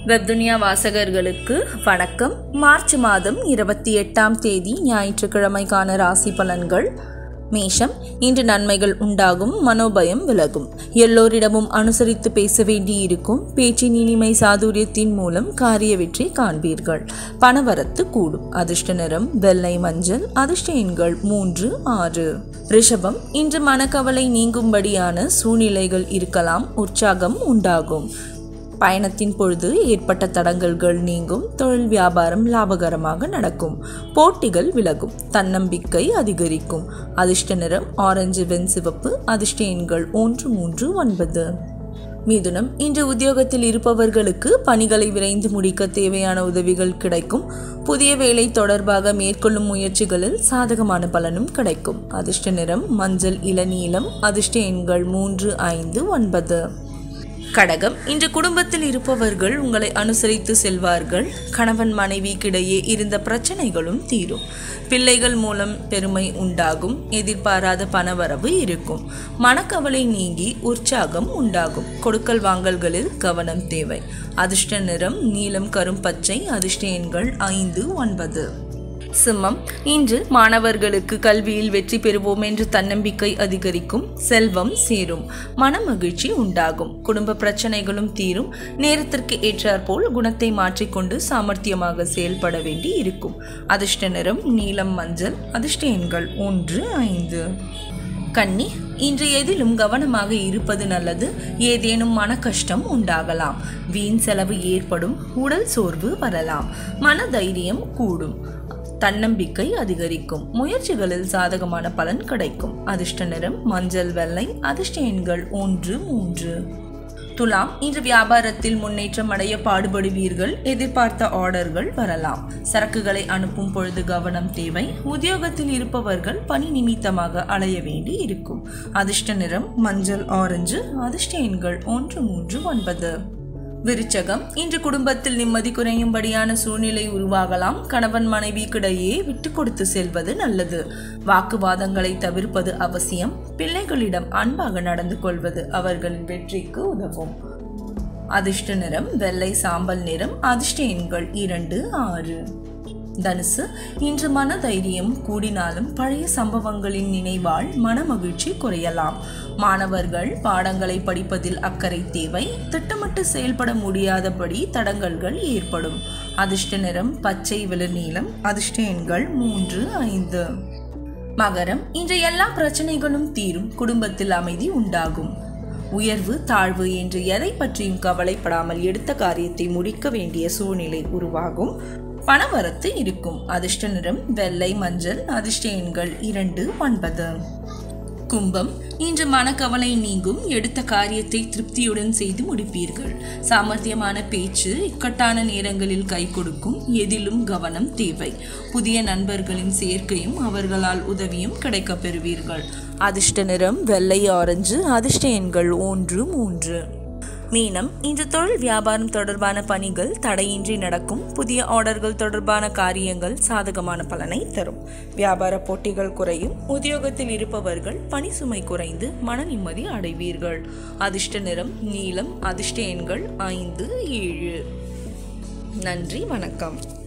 வெப்துனியா வாசகர்களுக்கு வணக்கம் மார்ச் மாதம் இருபத்தி எட்டாம் தேதி ஞாயிற்றுக்கிழமைக்கான ராசி பலன்கள் மேஷம் இன்று நன்மைகள் உண்டாகும் மனோபயம் விலகும் எல்லோரிடமும் அனுசரித்து பேச வேண்டியிருக்கும் பேச்சின் இனிமை சாதுரியத்தின் மூலம் காரிய வெற்றி காண்பீர்கள் பணவரத்து கூடும் அதிர்ஷ்ட நிறம் வெள்ளை மஞ்சள் அதிர்ஷ்ட எண்கள் மூன்று ஆறு ரிஷபம் இன்று மனக்கவலை நீங்கும்படியான சூழ்நிலைகள் இருக்கலாம் உற்சாகம் உண்டாகும் பயணத்தின் பொழுது ஏற்பட்ட தடங்கல்கள் நீங்கும் தொழில் வியாபாரம் லாபகரமாக நடக்கும் போட்டிகள் விலகும் தன்னம்பிக்கை அதிகரிக்கும் அதிர்ஷ்ட நிறம் ஆரஞ்சு வெண்சிவப்பு அதிர்ஷ்ட எண்கள் ஒன்று மூன்று ஒன்பது மிதுனம் இன்று உத்தியோகத்தில் இருப்பவர்களுக்கு பணிகளை விரைந்து முடிக்க தேவையான உதவிகள் கிடைக்கும் புதிய வேலை தொடர்பாக மேற்கொள்ளும் முயற்சிகளில் சாதகமான பலனும் கிடைக்கும் அதிர்ஷ்ட நிறம் மஞ்சள் இளநீலம் அதிர்ஷ்ட எண்கள் மூன்று ஐந்து ஒன்பது கடகம் இன்று குடும்பத்தில் இருப்பவர்கள் உங்களை அனுசரித்து செல்வார்கள் கணவன் மனைவிக்கிடையே இருந்த பிரச்சனைகளும் தீரும் பிள்ளைகள் மூலம் பெருமை உண்டாகும் எதிர்பாராத பணவரவு இருக்கும் மனக்கவலை நீங்கி உற்சாகம் உண்டாகும் கொடுக்கல் வாங்கல்களில் கவனம் தேவை அதிர்ஷ்ட நிறம் நீலம் கரும் பச்சை அதிர்ஷ்ட எண்கள் ஐந்து ஒன்பது சிம்மம் இன்று மாணவர்களுக்கு கல்வியில் வெற்றி பெறுவோம் என்று தன்னம்பிக்கை அதிகரிக்கும் செல்வம் சேரும் மனமகிழ்ச்சி உண்டாகும் குடும்ப பிரச்சனைகளும் தீரும் நேரத்திற்கு ஏற்றாற்போல் குணத்தை மாற்றிக்கொண்டு சாமர்த்தியமாக செயல்பட வேண்டி இருக்கும் அதிர்ஷ்ட நிறம் நீலம் மஞ்சள் அதிர்ஷ்ட எண்கள் ஒன்று ஐந்து கன்னி இன்று எதிலும் கவனமாக இருப்பது நல்லது ஏதேனும் மன கஷ்டம் உண்டாகலாம் வீண் செலவு ஏற்படும் உடல் சோர்வு வரலாம் மன தைரியம் கூடும் தன்னம்பிக்கை அதிகரிக்கும் முயற்சிகளில் சாதகமான பலன் கிடைக்கும் அதிர்ஷ்ட நிறம் மஞ்சள் வெள்ளை அதிர்ஷ்ட எண்கள் ஒன்று மூன்று துலாம் இன்று வியாபாரத்தில் முன்னேற்றம் அடைய பாடுபடுவீர்கள் எதிர்பார்த்த ஆர்டர்கள் வரலாம் சரக்குகளை அனுப்பும் பொழுது கவனம் தேவை உத்தியோகத்தில் இருப்பவர்கள் பணி நிமித்தமாக அலைய வேண்டி இருக்கும் அதிர்ஷ்ட நிறம் மஞ்சள் ஆரஞ்சு அதிர்ஷ்ட எண்கள் ஒன்று மூன்று ஒன்பது விருச்சகம் இன்று குடும்பத்தில் நிம்மதி குறையும்படியான சூழ்நிலை உருவாகலாம் கணவன் மனைவிக்கிடையே விட்டு கொடுத்து செல்வது நல்லது வாக்குவாதங்களை தவிர்ப்பது அவசியம் பிள்ளைகளிடம் அன்பாக நடந்து கொள்வது அவர்களின் வெற்றிக்கு உதவும் அதிர்ஷ்ட நிறம் வெள்ளை சாம்பல் நிறம் அதிர்ஷ்ட எண்கள் இரண்டு ஆறு தனுசு இன்று மன தைரியம் கூடினாலும் பழைய சம்பவங்களின் நினைவால் மனமகிழ்ச்சி குறையலாம் மாணவர்கள் பாடங்களை படிப்பதில் அக்கறை தேவை திட்டமிட்டு செயல்பட முடியாதபடி தடங்கல்கள் ஏற்படும் அதிர்ஷ்ட நிறம் பச்சை விளநீலம் அதிர்ஷ்ட எண்கள் மூன்று ஐந்து மகரம் இன்று எல்லா பிரச்சனைகளும் தீரும் குடும்பத்தில் அமைதி உண்டாகும் உயர்வு தாழ்வு என்று எதை பற்றியும் கவலைப்படாமல் எடுத்த காரியத்தை முடிக்க வேண்டிய சூழ்நிலை உருவாகும் பணவரத்து இருக்கும் அதிர்ஷ்ட நிறம் வெள்ளை மஞ்சள் அதிர்ஷ்ட எண்கள் இரண்டு ஒன்பது கும்பம் இன்று மனக்கவலை நீங்கும் எடுத்த காரியத்தை திருப்தியுடன் செய்து முடிப்பீர்கள் சாமர்த்தியமான பேச்சு இக்கட்டான நேரங்களில் கை கொடுக்கும் எதிலும் கவனம் தேவை புதிய நண்பர்களின் சேர்க்கையும் அவர்களால் உதவியும் கிடைக்கப் பெறுவீர்கள் அதிர்ஷ்ட நிறம் வெள்ளை ஆரஞ்சு அதிர்ஷ்ட எண்கள் ஒன்று மூன்று மீனம் இன்று தொழில் வியாபாரம் தொடர்பான பணிகள் தடையின்றி நடக்கும் புதிய ஆர்டர்கள் தொடர்பான காரியங்கள் சாதகமான பலனை தரும் வியாபார போட்டிகள் குறையும் உத்தியோகத்தில் இருப்பவர்கள் பணி சுமை குறைந்து மன நிம்மதி அடைவீர்கள் அதிர்ஷ்ட நிறம் நீலம் அதிர்ஷ்ட எண்கள் ஐந்து ஏழு நன்றி வணக்கம்